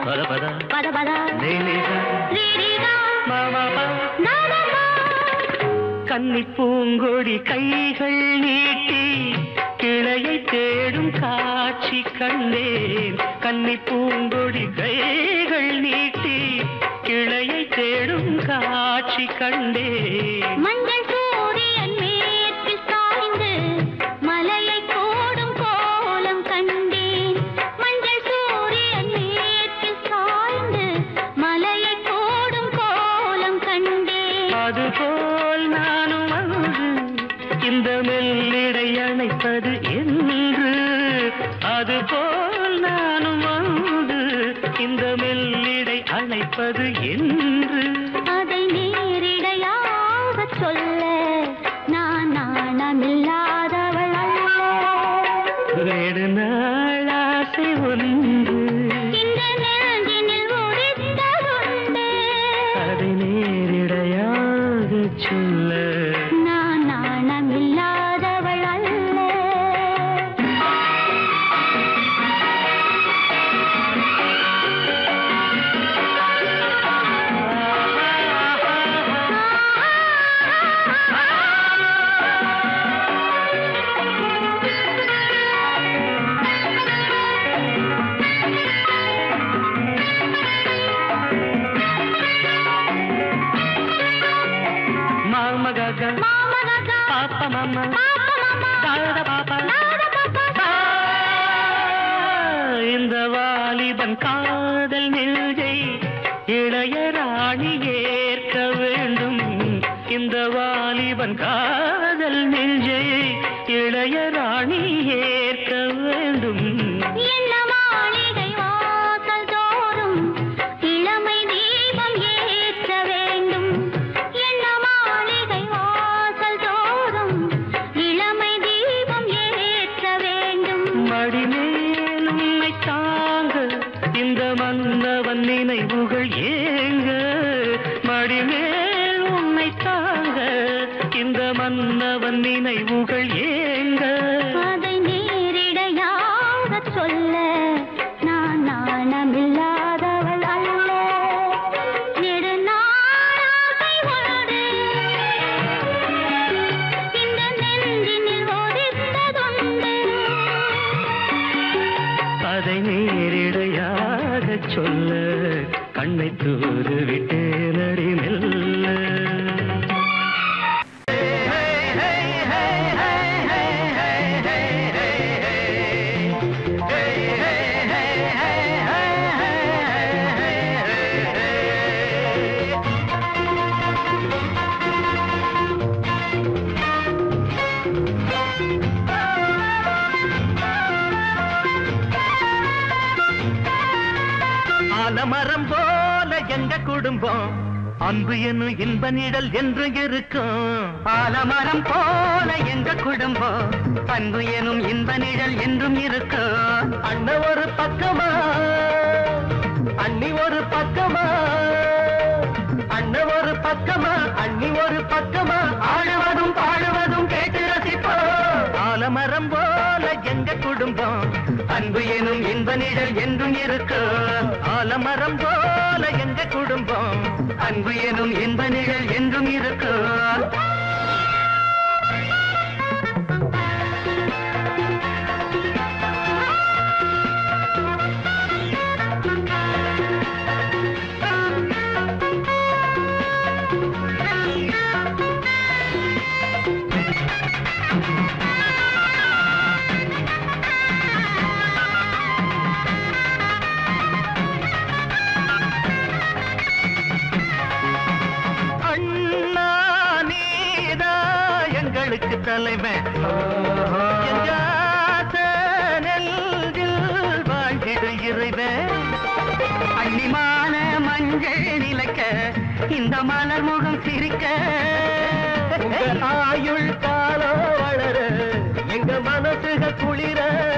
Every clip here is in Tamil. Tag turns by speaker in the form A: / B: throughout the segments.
A: பத பத
B: பத பத
A: நீனிதா
B: ரீரிகா
A: மாமா
B: நாதமா
A: கன்னி பூங்கொடி கைகள் நீட்டி கிளையை தேடும் காட்சி கண்டேன் கன்னி பூங்கொடி கைகள் நீட்டி கிளையை தேடும் காட்சி கண்டேன்
B: மஞ்சள் சூரியன் மேற்கில் சாய்ந்து மலையை கோடும் கோலம் கண்டேன் மஞ்சள் சூரியன் மேற்கில் சாய்ந்து மலையை கோடும் கோலம் கண்டேன்
A: அதுபோல் நானும் அன்று இந்த மெல்லிடை அணைப்பது என்று அதுபோல் நானும் அன்று இந்த மெல்லிடை அணைப்பது என்று
B: அதை நேரிடையாக சொல்ல நான் நாணமில்லாதவள் அல்ல
A: வேறு நாள் ஆசை ஒன்று
B: இந்த நெஞ்சினில் உரித்ததுண்டு
A: அதை நேரிடையாக சொல்ல
B: நான் நாணமில்லாதவள் அல்ல
A: மாமகக
B: மாமகா
A: பாப்ப மாமா
B: பாப்பா மாமா
A: தாத பாப்பா
B: நாத பாப்பா
A: இந்த வாலிபன் காதல் நெஞ்சை இளையராணி ஏற்க வேண்டும் இந்த வாலிபன் காதல் நெஞ்சை இளையராணி ஏற்க வேண்டும்
B: என்ன மாளிகை வாசல் தோறும் இளமை தீபம் ஏற்ற வேண்டும் என்ன மாளிகை வாசல் தோறும் இளமை தீபம் ஏற்ற வேண்டும்
A: மடிமேல் உன்னை தாங்க இந்த மன்னவன் நினைவுகள் ஏங்க மடிமேல் உன்னை தாங்க இந்த மன்னவன் நினைவுகள் ஏங்க
B: அதை நேரிடையாக சொல்ல நான் நாணமில்லாதவள் அல்ல நெடுநாளாசை ஒன்று இந்த நெஞ்சினில் ஒரித்ததுண்டு
A: அதை நேரிடையாக சொல்ல கண்ணை தூது விட்டேனடி மெல்ல ஆலமரம் போல எங்க குடும்பம் அன்பு என்னும் இன்ப நிழல் என்று இருக்கும் ஆலமரம் போல எங்க குடும்பம் அன்பு எனும் இன்ப நிழல் என்றும் இருக்கும் அண்ணன் ஒரு பக்கமா அண்ணி ஒரு பக்கமா அண்ணன் ஒரு பக்கமா அண்ணி ஒரு பக்கமா ஆடுவதும் பாடுவதும் கேட்டு ரசிப்போம் ஆலமரம் போல எங்க குடும்பம் அன்பு எனும் இன்ப நிழல் என்றும் இருக்கும் ஆலமரம் போல எங்க குடும்பம் அன்பு எனும் இன்ப நிழல் என்றும் இருக்கும் அண்ணா நீதா எங்களுக்கு தலைவன் எங்க ஆசை நெஞ்சில் வாழ்ந்திடு இறைவன் அள்ளிமான மஞ்சள் நிலைக்க இந்த மலர் முகம் சிரிக்க உங்க ஆயுள் காலம் வளர எங்க மனசுக குளிர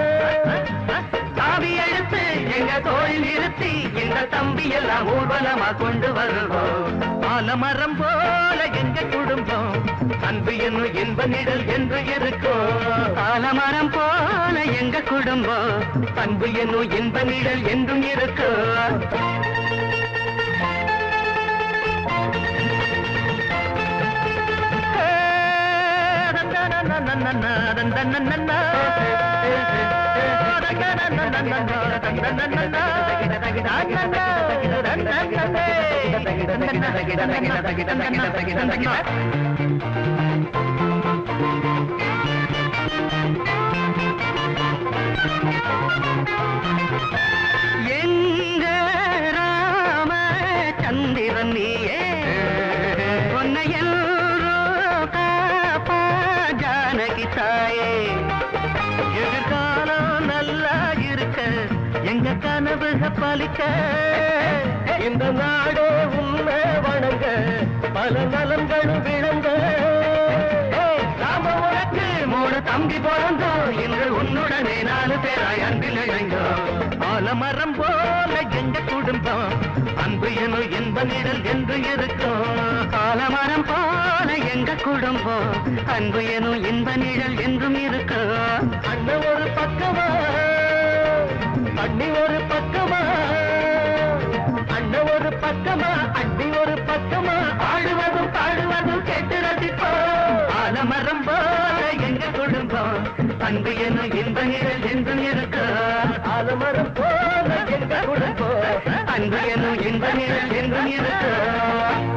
A: சாவி எடுத்து எங்க தோளில் நிறுத்தி இந்த தம்பி எல்லாம் ஊர்வலமா கொண்டு வருவோம் ஆலமரம் போல எங்க குடும்பம் அன்பு என்னும் இன்ப நிழல் என்று இருக்கும் ஆலமரம் போல எங்க குடும்பம் அன்பு என்னும் இன்ப நிழல் என்றும் இருக்கும் எங்க ராம சந்திரன் நீயே உன்னை எல்லோ காப்பா ஜானகி தாயே எதிர்காலம் நல்லா இருக்க எங்க கனவுக பலிக்க இந்த நாடே உண்மை வணங்க பல நலன்களும் விளங்க ராம உனக்கு மூணு தம்பி பிறந்தோம் இன்று உன்னுடனே நாலு பேராய் அன்பில் இணைந்தோம் ஆலமரம் போல எங்க குடும்பம் அன்பு எனும் இன்ப நிழல் என்று இருக்கும் ஆலமரம் போல எங்க குடும்பம் அன்பு எனும் இன்ப நிழல் என்றும் இருக்கும் அண்ணன் ஒரு பக்கமா அண்ணி ஒரு பக்கமா அண்ணன் ஒரு பக்கமா அண்ணி ஒரு பக்கமா ஆடுவதும் பாடுவதும் கேட்டு ரசிப்போம் ஆலமரம் போல எங்க குடும்பம் அன்பு எனும் இன்ப நிழல் என்றும் இருக்கும் ஆலமரம் போல எங்க குடும்பம் அன்பு எனும் இன்ப நிழல் என்றும் இருக்கும்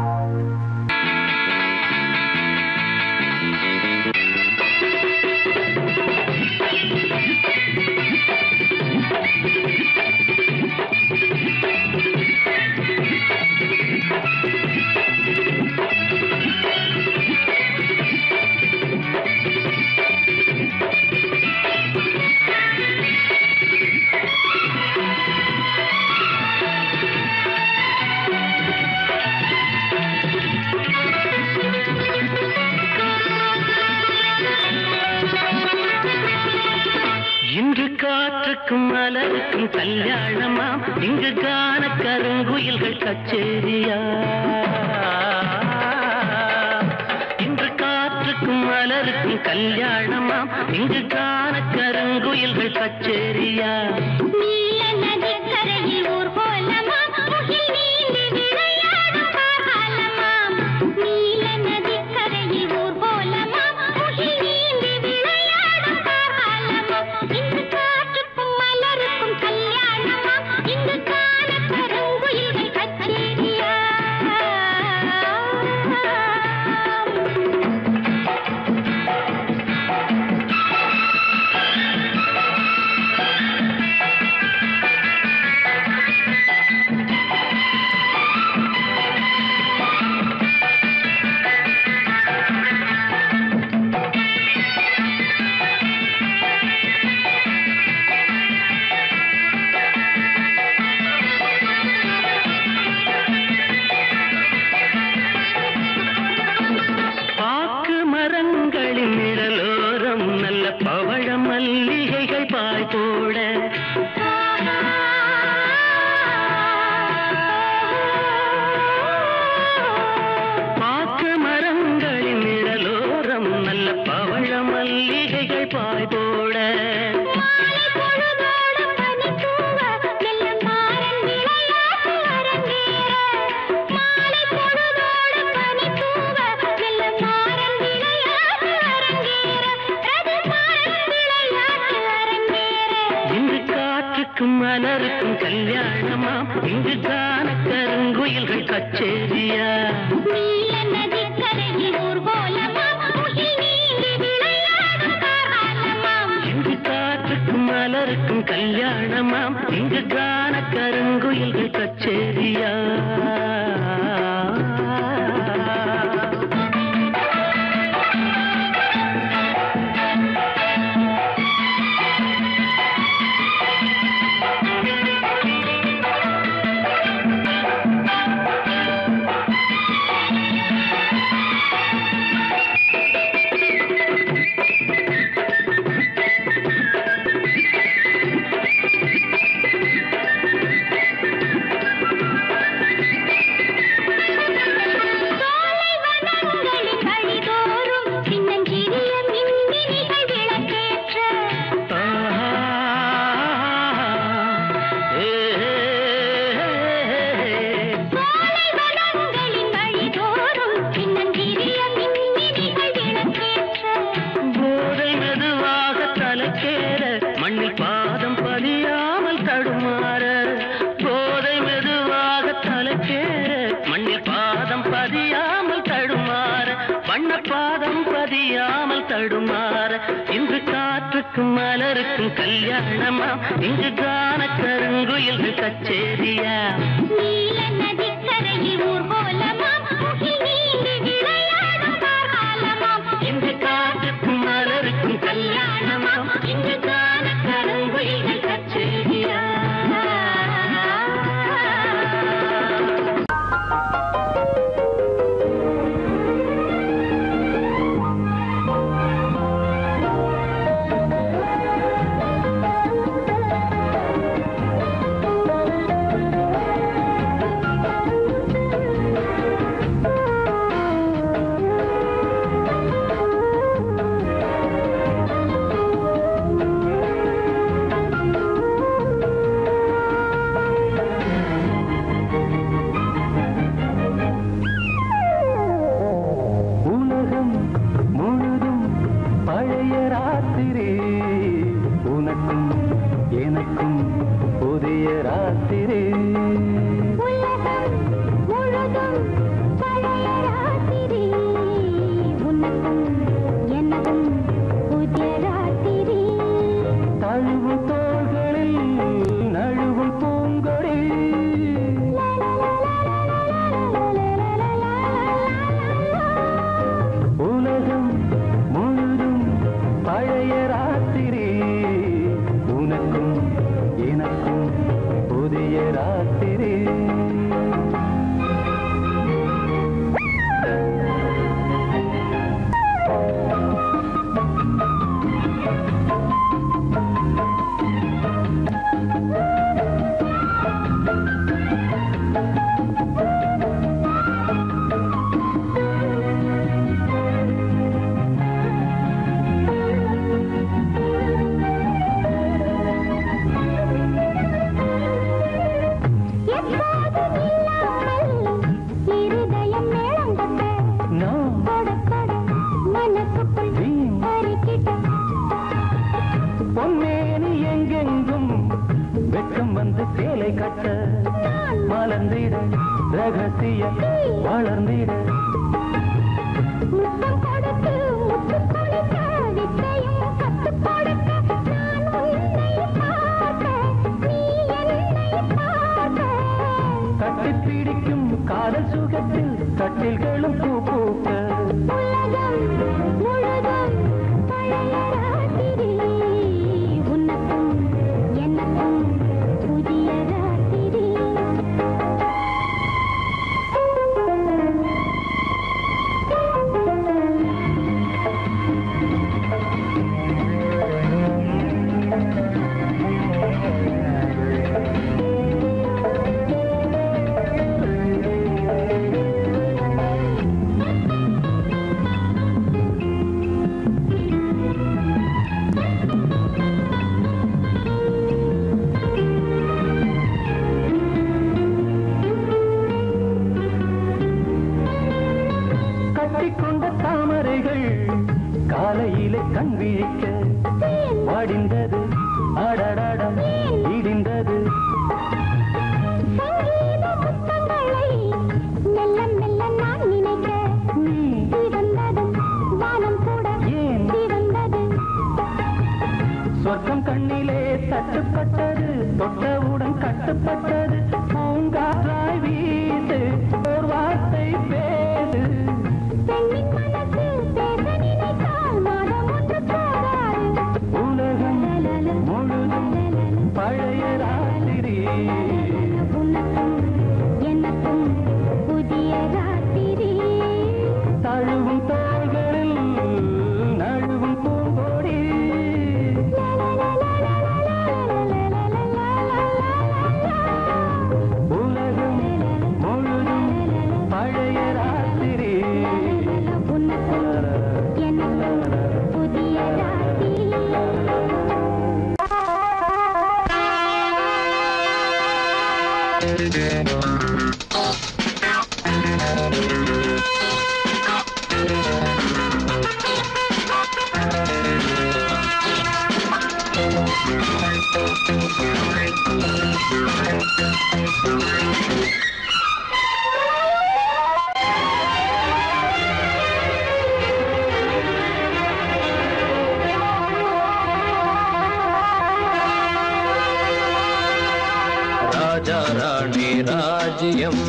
A: இன்று காற்றுக்கும் மலருக்கும் கல்யாணமாம் இங்கு காண கருங்குயில்கள் கச்சேரியா இன்று காற்றுக்கும் மலருக்கும் கல்யாணமாம் இங்கு காண கருங்குயில்கள் கச்சேரியா
B: நீல நதிக்கரையில் ஊர்வலமாம், முகில் நீந்தி விளையாடும் காலமாம். நீல நதிக்கரையில் ஊர்வலமாம், முகில் நீந்தி விளையாடும் காலமாம். இன்று காற்றுக்கும் மலருக்கும் கல்யாணமாம், இங்கு காண கருங்குயில்கள் கச்சேரியா
A: பாக்கு மரங்களின் நிழலோரம் நல்ல பவழ மல்லிகைகள் பாய் போட பாக்கு மரங்களின் நிழலோரம் நல்ல பவழ மல்லிகைகள் பாய் போட
B: மாலை பொழுதோடு பனி தூவ, மெல்ல மாறன் விளையாட்டு அரங்கேற. மாலை பொழுதோடு பனி தூவ, மெல்ல மாறன் விளையாட்டு அரங்கேற. ரதி மாறன் விளையாட்டு அரங்கேற.
A: இன்று காற்றுக்கும் மலருக்கும் கல்யாணமாம் இங்கு காண கருங்குயில்கள் கச்சேரியா
B: நீல நதிக்கரையில் ஊர்வலமாம், முகில் நீந்தி விளையாடும் காலமாம்.
A: இங்கு காற்றுக்கும் மலருக்கும் கல்யாணமாம் இங்கு காண கருங்குயில்கள் கச்சேரியா காத்துக்கும் மலருக்கும் கல்யாணமா இங்கு கான கருங்குயில்கள் கச்சேரியா
B: நீல நதிக்கரையில் ஊர்கோலமாம் முகில் நீந்தி விளையாடும் கார்காலமாம்
A: இங்கு காத்துக்கும் மலருக்கும் கல்யாணமா இங்கு கான கருங்குயில்கள் கச்சேரியா
C: உலகம் முழுதும் பழைய ராத்திரி உனக்கும் எனக்கும் புதிய ராத்திரி
B: உலகம் முழுதும் பழைய ராத்திரி உனக்கும் எனக்கும் புதிய ராத்திரி
C: தழுவும் தோள்களில் நழுவும் பூங்கொடி உலகம் முழுதும் பழைய ராத்திரி உனக்கும் எனக்கும் புதிய ராத்திரி
B: எப்போதும் இல்லாமல் இருதயம் மேளம் கொட்ட
C: நான்
B: கொட கொட மனசுக்குள்
C: வீண்
B: பறிக்கிட்ட
C: பொன்மேனி எங்கெங்கும் வெட்கம் வந்து சேலை கட்ட மலர்ந்திட ரகசிய வளர்ந்திட
B: முத்தம் கொடுத்து முத்து கொடுக்க வித்தையும் கத்துக் கொடுக்க நான் உன்னை பார்க்க நீ என்னை பார்க்க
C: கட்டிப் பிடிக்கும் காதல் சுகத்தில் கட்டில்களும் பூ பூக்க
B: உலகம் முழுதும் பழைய ராத்திரி உனக்கும் எனக்கும் புதிய ராத்திரி
C: கட்டிக்கொண்ட தாமரைகள் காலையிலே கண் விழிக்க வாடிந்தது அடடடம் இடிந்தது
B: சங்கீத முத்தங்களை மெல்ல மெல்ல நான் நினைக்க
C: நீ
B: சிவந்ததும் வானம் கூட
C: ஏன்
B: சிவந்தது
C: சொர்க்கம் கண்ணிலே தட்டுப்பட்டது தொட்டவுடன் கட்டுப்பட்டது பூங்காற்றாய் வீசு ஓர் வார்த்தை பேசு
B: பெண்ணின் மனசு பேச நினைத்தால் மாதம் ஒன்று போதாது
C: உலகம் முழுதும் பழைய ராத்திரி
B: உனக்கும் எனக்கும் புதிய ராத்திரி
C: தழுவும் தோள்களில் நழுவும் பூங்கொடி உலகம் முழுதும் பழைய ராத்திரி
B: உனக்கும் எனக்கும் புதிய ராத்திரி
C: ராணி ராஜ்யம்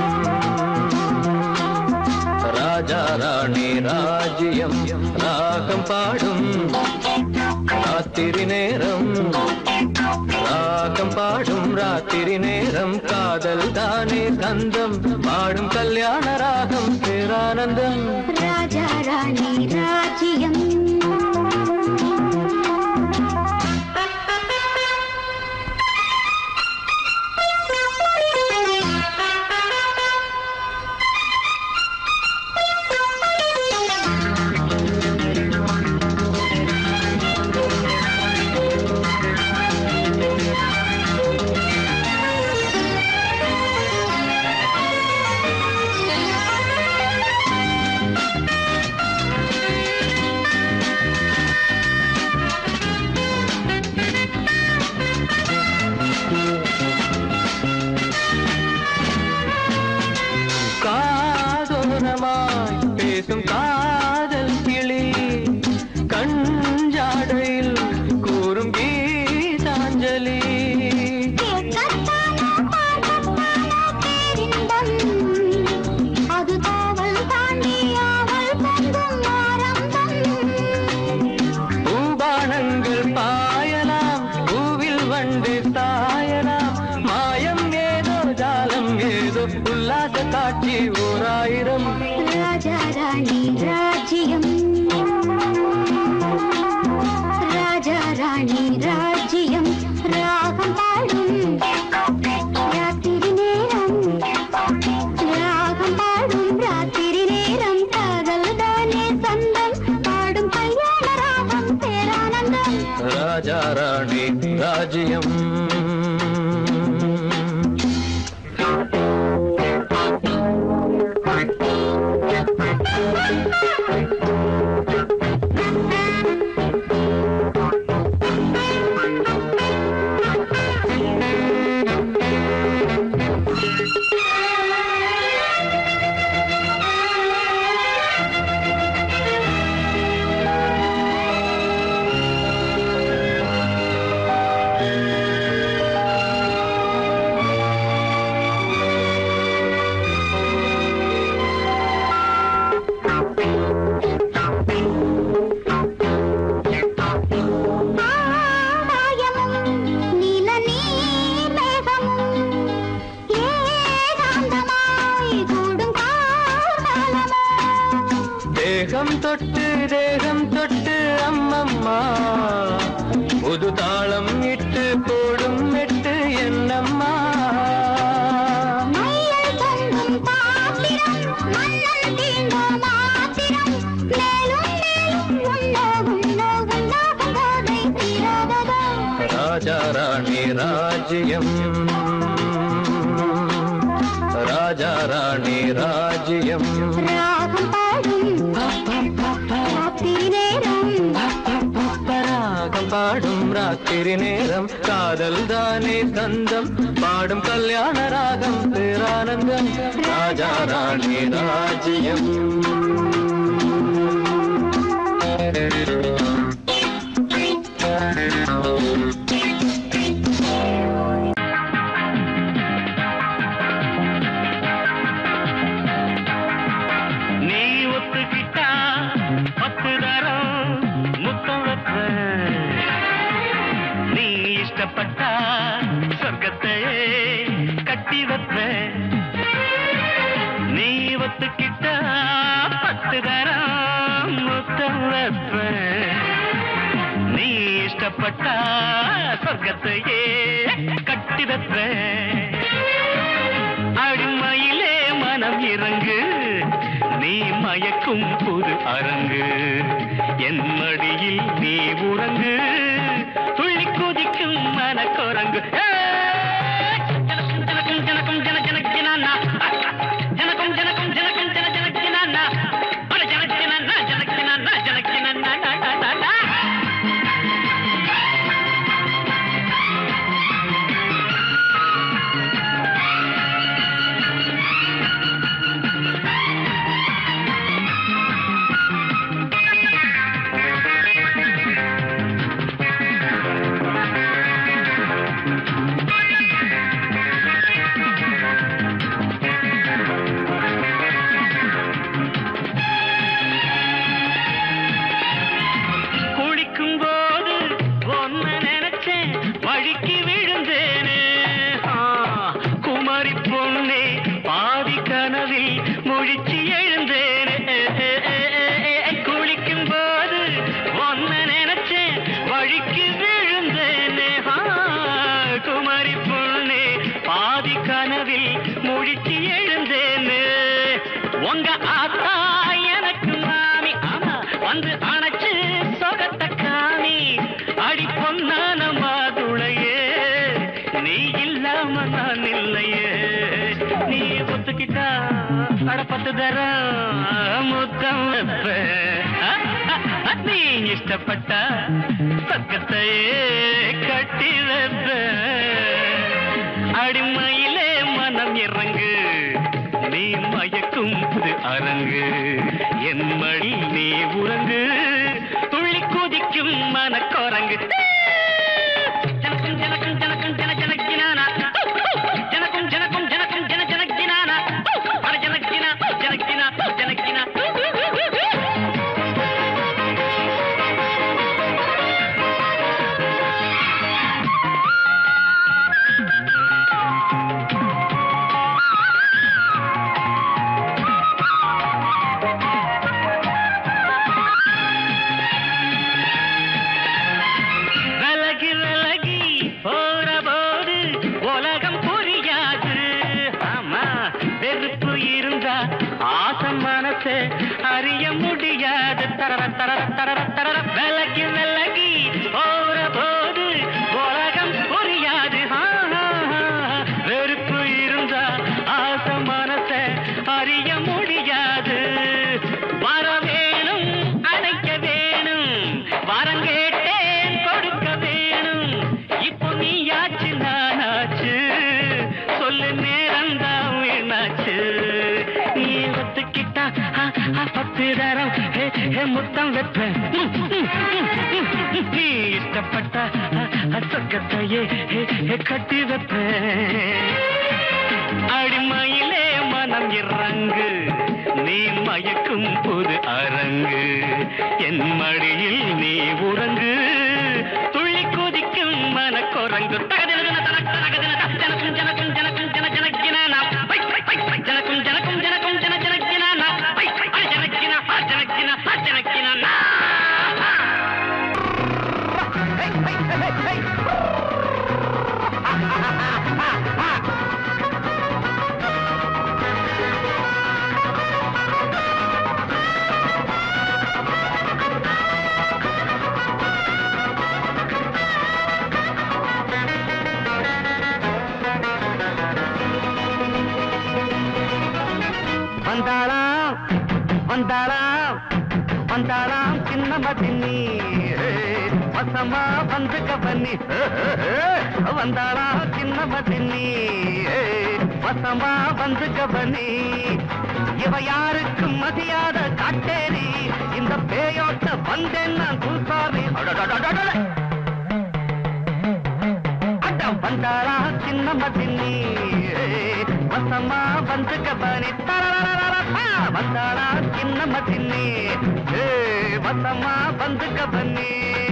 C: ராஜா ராணி ராஜ்யம் ராகம் பாடும் ராத்திரி நேரம் ராகம் பாடும் ராத்திரி நேரம் காதல் தானே கந்தம் பாடும் கல்யாண ராகம் பேரானந்தம்
B: ராஜா ராணி ராஜ்யம்
C: காதோரமாய் பேசும் காதல் கிளி கஞ்சாடையில் கூறும் கீதாஞ்சலி
B: கேட்கத்தானோ பார்க்கத்தானோ பேரின்பம் அது காவல் தாண்டி ஆவல் பொங்கும் ஆரம்பம்
C: பூபானங்கள் பாயலாம் பூவில் வண்டு சாயலாம் மாயம் ஏதோ ஜாலம் ஏதோ உல்லாச காட்சி ஓராயிரம்
B: ராஜா ராணி ராஜ்யம் ராஜா ராணி ராஜ்யம் ராகம் பாடும் ராத்திரி நேரம் ராகம் பாடும் ராத்திரி நேரம் காதல் தானே சந்தம் பாடும் கல்யாண ராகம் பேரானந்தம்
C: ராஜா ராணி ராஜ்யம்
B: ஆகாயமும் நீல நீர்மேகமும் ஏகாந்தமாய் கூடும் காலமோ
C: தேகம் தொட்டு தேகம் தொட்டு அம்மம்மா புது தாளம் இட்டு போடும் மெட்டு என்னம்மா
B: மையல் தொங்கும் பாத்திரம் மன்னன் தீண்டும் மாத்திரம் மேலும் மேலும் உண்ணோ உண்ணோ உண்ணாகும் போதை தீராததோ
C: ராஜா ராணி ராஜ்யம் ராஜா ராணி ராஜ்யம்
B: ராகம் பாடும் ராத்திரி நேரம்
C: ராகம் பாடும் ராத்திரி நேரம் காதல் தானே கந்தம் பாடும் கல்யாண ராகம் பேரானந்தம் ராஜா ராணி ராஜ்யம்
A: நீ ஒத்துக்கிட்டா பத்து தரம் முத்தம் வைப்பேன் நீ இஷ்டப்பட்டா சொர்க்கத்தையே கட்டி வைப்பேன் நீ ஒத்துக்கிட்டா பத்து தரம் முத்தம் வைப்பேன் நீ இஷ்டப்பட்டா சொர்க்கத்தையே கட்டி வைப்பேன் அடிமையிலே மனம் இறங்கு நீ மயக்கும் புது அரங்கு என் மடியில் நீ உறங்கு துள்ளி குதிக்கும் மனக்குரங்கு ஏய்! ஜனக்கும் ஜனக்கும் ஜனக்கும் ஜன ஜனக் ஜனானா. ஜனக்கும் ஜனக்கும் ஜனக்கும் ஜன ஜனக் ஜனானா. அட ஜனக் ஜனானா, ஜனக் ஜனானா, ஜனக் ஜனானா, நா, நா, நா, நா. பொண்ணே பாதி கனவில் முழிச்சு எழுந்தேனே குளிக்கும் போது ஒன்ன நினைச்சேன் வழிக்கு விழுந்தேனே ஆ, குமரி பொண்ணே பாதி கனவில் முழிச்சு எழுந்தேனே உங்க ஆத்தா எனக்கு மாமி ஆமா வந்து அணைச்சு சொகத்த காமி அடி பொன்னான மாதுளையே நீ இல்லாம நான் இல்லையே நீ ஒத்துக்கிட்டா அடப்பத்து தர முத்தம் வைப்பேன். அ, அ, அ, நீ இஷ்டப்பட்ட பக்கத்தையே கட்டி வைப்பேன். அடிமையிலே மனம் இறங்கு நீ மயக்கும் புது அரங்கு என் மடி நீ உறங்கு துள்ளி குதிக்கும் மனக்குரங்கு ஜனக்கும் ஜனக்கும் ஜனக்கும் ஜன ஜனக்கினானா ஜனக்கும் ஜனக்கும் ஜனக்கும் ஜன ஜனக்கினானா அட ஜனக்கினா ஜனக்கினா ஜனக்கினா விலகி விலகி போற போது உலகம் புரியாது ஆமா வெறுப்பு இருந்தா ஆசை மனசு அறிய முடியாது தரர தரர தரர தரர விலகி விலகி போற போது உலகம் புரியாது ஆ, ஆ, ஆ. வெறுப்பு இருந்தா ஆசை மனசை அறிய முடியாது வர வேணும் அழைக்க வேணும் வரம் கேட்டேன் கொடுக்க வேணும் இப்போ நீயாச்சு நானாச்சு சொல்லு நேரம் தான் வீணாச்சு நீ ஒத்துக்கிட்டா ஆ, ஆ, பத்து தரம் ஹே, ஹே, முத்தம் வைப்பேன் ம், ம், ம், ம், ம். நீ இஷ்டப்பட்டா ஆ, ஆ, சொர்க்கத்தையே ஹே, ஹே, கட்டி வைப்பேன் அடிமையிலே மனம் இறங்கு நீ மயக்கும் புது அரங்கு என் மடியில் நீ உறங்கு துள்ளி குதிக்கும் மனக்குரங்கு தகதின தனக்கு தகதின ஜனக்கும் ஜனக்கும் ஜனக்கும் ஜன ஜனக்கினா பை பை பை பை ஜனக்கும் ஜனக்கும் ஜனக்கும் ஜன ஜனக்கினா பை பை பை ஜனக்கினா ஜனக்கினா ஜனக்கினா வந்தாளாம் வந்தாளாம் வந்தாளாம் சின்ன மதினி வசமா வந்து கபனி வந்தாளாம் சின்ன மதினி வசமா வந்து கபனி இவ யாருக்கும் மதியாத காட்டேரி இந்த பேயோட்ட வந்தேன் நான் பூசாரி அடம் வந்தாளா சின்ன மதினி வசமா வந்து கபனி தரரரரரப்பா. வந்தாளா சின்ன மதினி ஏ, வசமா வந்து கபனி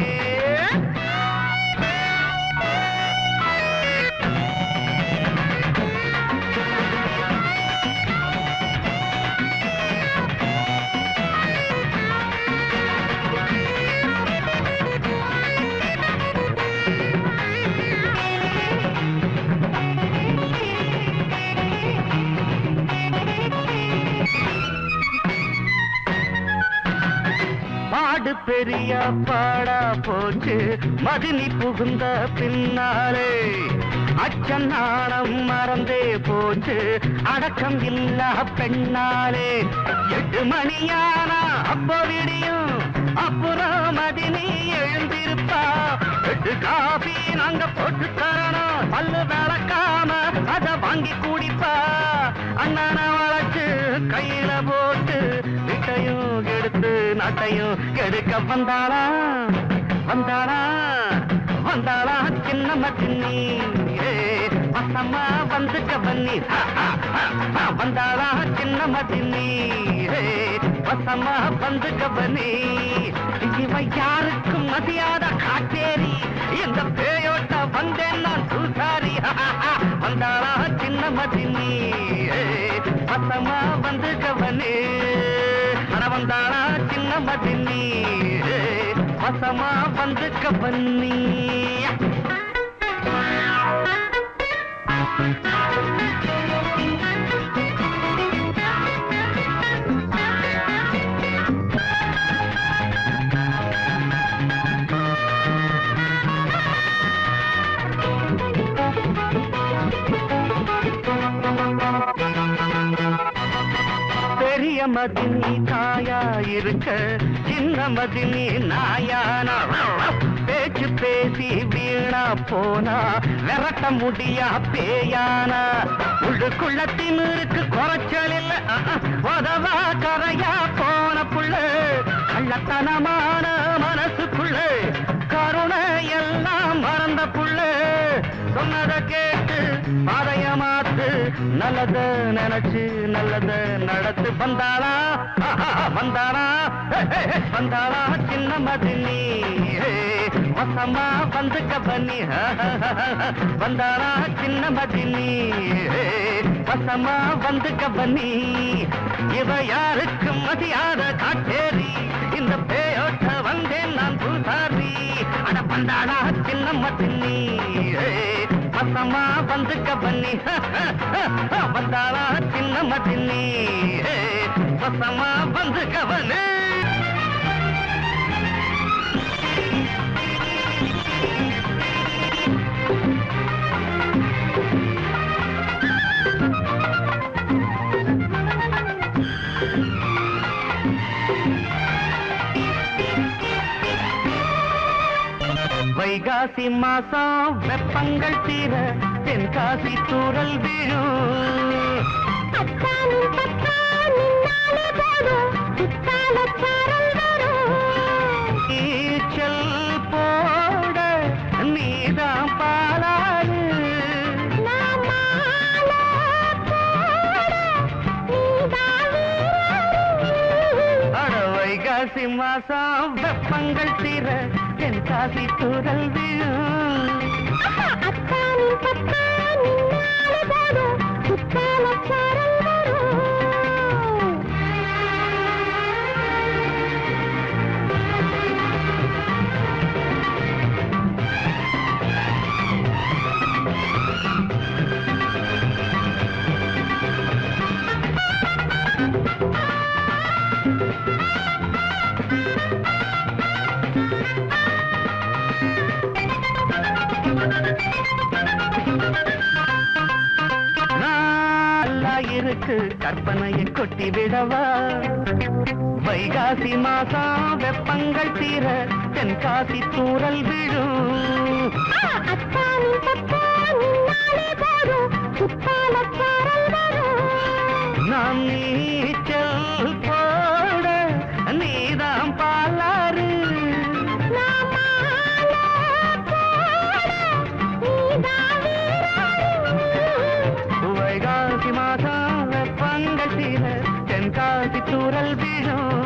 A: பாடு பெரிய பாடா போச்சு மதினி புகுந்த பின்னாலே அச்சம் நாணம் மறந்தே போச்சு அடக்கம் இல்ல பெண்ணாலே எட்டு மணியானா அப்போ விடியும் அப்புறம் மதினி எழுந்திருப்பா எட்டு காபி நாங்க போட்டு தரணும் பல்லு விளக்காம அத வாங்கி குடிப்பா அண்ணன வளைச்சு கையில போட்டு வீட்டையும் எடுத்து நாட்டையும் கெடுக்க வந்தாளா வந்தாளா வந்தாளா சின்னம்ம சின்னி ஏ, வசமா வந்துக்க பண்ணி வந்தாளா சின்னம்ம சின்னி ஏ, வசமா வந்துக்க பண்ணி இவ யாருக்கும் மதியாத காட்டேரி இந்த பேயோட்ட வந்தேன் நான் தூசி பூசாரி வந்தாளா சின்ன மதினி பசமா வந்து கவனி அட வந்தாளா சின்ன மதினி பசமா வந்து கவனி பெரிய மதினி தாயா இருக்க சின்ன மதினி நாயானா பேச்சு பேசி வீணா போனா விரட்ட முடியா பேயானா உள்ளுக்குள்ள திமிருக்கு குறைச்சல் இல்ல அஹ், அஹ், உதவா கரையா போன புள்ள கள்ளத்தனமான மனசுக்குள்ள கருணை எல்லாம் மறந்த புள்ள சொன்னத கேட்டு பாதைய மாத்து நல்லத நினைச்சு நல்லத நடத்து வந்தாளா ஆஹா, வந்தாளா ஹே, ஹே, ஹே, வந்தாளா சின்ன மதினி ஹே, வசமா வந்து கபனி வந்தாளா சின்ன மதினி ஹே, வசமா வந்து கபனி இவ யாருக்கு மதியாத காட்டேரி இந்த பேயோட்ட வந்தேன் நான் பூசாரி அட வந்தாளா சின்ன மதினி ஹே, வசமா வந்து கபனி வந்தாளா சின்ன மதினி ஹே, வசமா வந்து கபனி வைகாசி மாசம் வெப்பங்கள் தீர தென்காசி தூரல் விழும்
B: அத்தானும் பத்தான் நின்னாலே போதும் சுத்தால சாரல் வரும்
A: நீச்சல் போட நீதான் பாலாறு
B: நான் மாலை போட நீதான் வீரரு.
A: அட வைகாசி மாசம் வெப்பங்கள் தீர தென்காசி தூரல் விழும்
B: அத்தானும் பத்தான் நின்னாலே போதும் சுத்தால சாரல் வரும்
A: நல்லா இருக்கு கற்பனையை கொட்டி விடவா வைகாசி மாசம் வெப்பங்கள் தீர தென்காசி தூரல் விழும்
B: அத்தானும் பத்தான் நின்னாலே போதும் சுத்தால சாரல் வரும்
A: நாம் நீச்சல் போட நீதான் பாலாறு
B: நான் மாலை போட நீதான் வீரரு.
A: வைகாசி மாசம் வெப்பங்கள் தீர தென்காசி தூரல் விழும்